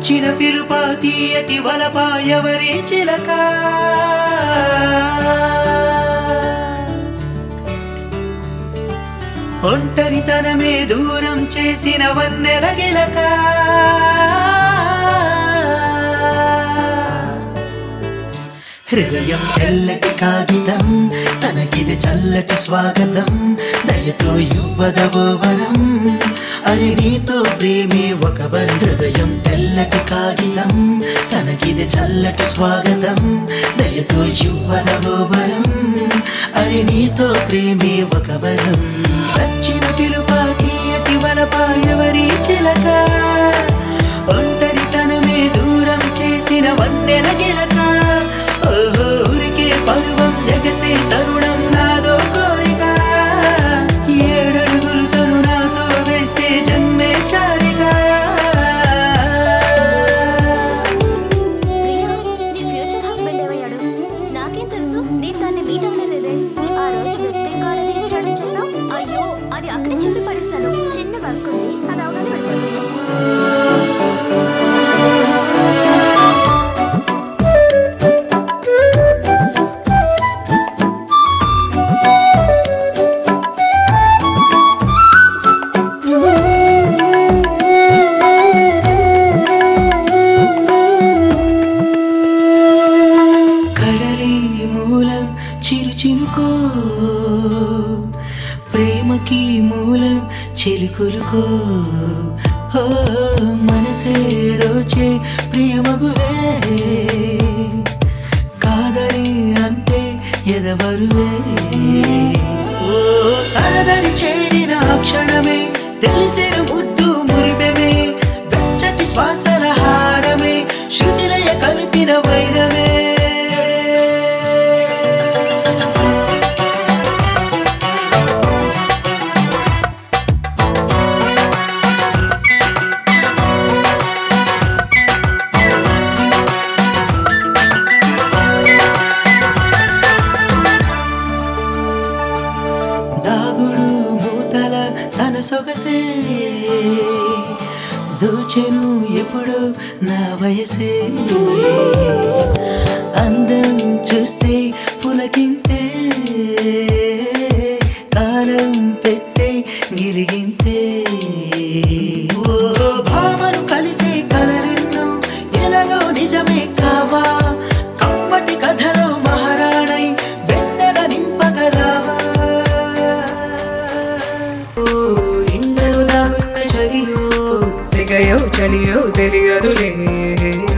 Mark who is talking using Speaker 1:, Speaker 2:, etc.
Speaker 1: వచ్చిన పిలుపా తీయటి వలప ఎవరి చిలక ఒంటరితనమే దూరం చేసిన వన్నెల గిలక హృదయం తెల్లటి కాగితం తనకిది చల్లటి స్వాగతం దయతో యువదవో వరం అని నీతో ప్రేమే ఒక వరం హృదయం తెల్లటి కాగితం తనకిది చల్లటి స్వాగతం దయతో యువదవో వరం అని నీతో ప్రేమే ఒక వరం వచ్చిన పిలుపా తీయటి వలపా ఎవరి చిలక ఒంటరితనమే దూరం చేసిన వన్నెల గిలక ఓహో ఊరికే పర్వం ఎగసే తరుణం నాదో కోరిక ఏడడుగులు తను నాతో వేస్తే జన్మే చారిగా
Speaker 2: ప్రియా నీ ఫ్యూచర్ హస్బెండ్ ఏమయ్యాడు నాకేం తెలుసు నేను దాన్ని మీట్ అవ్వలేదే ఆ రోజు విజిటింగ్ కార్డ్ అది ఇచ్చాడని చెప్పావు అయ్యో అది అక్కడే చెప్పి పడేశాను చిన్న వర్క్ ఉంది అది అవగానే వెళ్ళిపోతుంది
Speaker 1: కడలి మూలం చిరు చినుకో ప్రేమకి మూలం చిలుకులుకో ఓ మనసే దోచే ప్రియమగువే కాదని అంటే ఎదవరువే ఓ తనదని చేరిన ఆ క్షణమే తెలిసిన ముద్దు మురిపెమే వెచ్చటి శ్వాసల హారమే శృతిలయ కలిపిన వైరమే దాగుడు మూతల తన సొగసే దోచెను ఎప్పుడు నా వయసే అందం చూస్తే పులకింతే కాలం పెట్టే గిరిగింతే ఓ భామను కలిసే కలరెన్నో ఎలలో నిజమే కావా కప్పటి కథలో మహారాణై వెన్నెల నింపగరావా
Speaker 3: ఇండలు దాగున్న చలియో సిగయో చలియో తెలియదులే